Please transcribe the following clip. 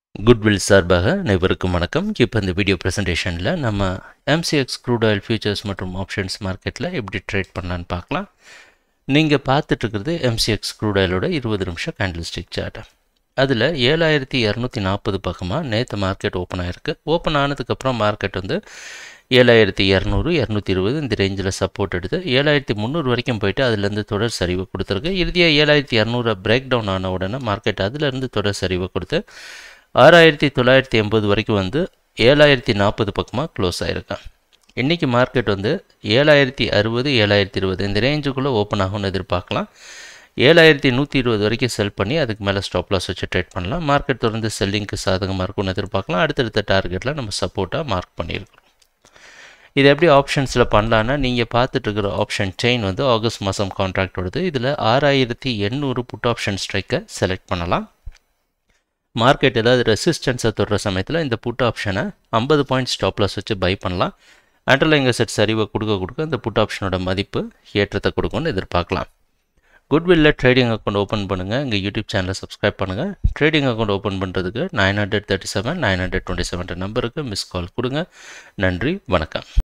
goodwill சார்பாக அனைவருக்கும் வணக்கம் இப்போ இந்த வீடியோ ப்ரெசன்டேஷனில் நம்ம எம்சிஎக்ஸ் க்ரூட் ஆயில் ஃபியூச்சர்ஸ் மற்றும் ஆப்ஷன்ஸ் மார்க்கெட்டில் எப்படி ட்ரேட் பண்ணலான்னு பார்க்கலாம் நீங்கள் பார்த்துட்ருக்கிறது எம்சிஎக்ஸ் க்ரூட் ஆயிலோட இருபது நிமிஷம் கேண்டில் ஸ்டிக் சார்ட் அதில் ஏழாயிரத்தி இரநூத்தி நாற்பது பக்கமாக நேற்று மார்க்கெட் ஓப்பன் ஆகிருக்கு ஓப்பன் ஆனதுக்கப்புறம் மார்க்கெட் வந்து ஏழாயிரத்தி இரநூறு இரநூத்தி இருபது இந்த ரேஞ்சில் சப்போர்ட் எடுத்து ஏழாயிரத்தி முந்நூறு வரைக்கும் போயிட்டு அதுலேருந்து தொடர் சரிவு கொடுத்துருக்கு இறுதியாக ஏழாயிரத்தி இரநூறு பிரேக் டவுன் ஆன உடனே மார்க்கெட் அதுலேருந்து தொடர் சரிவு கொடுத்து ஆறாயிரத்தி தொள்ளாயிரத்தி எண்பது வரைக்கும் வந்து ஏழாயிரத்தி நாற்பது பக்கமாக க்ளோஸ் ஆகிருக்கேன் இன்றைக்கி மார்க்கெட் வந்து ஏழாயிரத்தி அறுபது ஏழாயிரத்தி இருபது இந்த ரேஞ்சுக்குள்ளே ஓப்பன் ஆகும்னு எதிர்பார்க்கலாம் ஏழாயிரத்தி நூற்றி இருபது வரைக்கும் செல் பண்ணி அதுக்கு மேலே ஸ்டாப் லாஸ் வச்சு ட்ரேட் பண்ணலாம் மார்க்கெட் தொடர்ந்து செல்லிங்க்கு சாதகமாக இருக்கும்னு எதிர்பார்க்கலாம் அடுத்தடுத்த டார்கெட்டில் நம்ம சப்போர்ட்டாக மார்க் பண்ணியிருக்கிறோம் இது எப்படி ஆப்ஷன்ஸில் பண்ணலான்னா நீங்கள் பார்த்துட்ருக்கிற ஆப்ஷன் செயின் வந்து ஆகஸ்ட் மாதம் கான்ட்ராக்ட் வருது இதில் ஆறாயிரத்தி எண்ணூறு புட் ஆப்ஷன் ஸ்ட்ரைக்கை செலக்ட் பண்ணலாம் மார்க்கெட் ஏதாவது ரெசிஸ்டன்ஸை தொடுற சமயத்தில் இந்த புட் ஆப்ஷனை ஐம்பது பாயிண்ட் ஸ்டாப் லாஸ் வச்சு பை பண்ணலாம் அண்டர்லைங்க செட் சரிவை கொடுக்க கொடுக்க இந்த புட் ஆப்ஷனோட மதிப்பு ஏற்றத்தை கொடுக்கும்னு எதிர்பார்க்கலாம் குட்வில்ல ட்ரேடிங் அக்கௌண்ட் ஓப்பன் பண்ணுங்கள் எங்கள் யூடியூப் சேனலை சப்ஸ்கிரைப் பண்ணுங்கள் ட்ரேடிங் அக்கௌண்ட் ஓப்பன் பண்ணுறதுக்கு nine hundred thirty seven nine hundred twenty seven நம்பருக்கு மிஸ் கால் கொடுங்க நன்றி வணக்கம்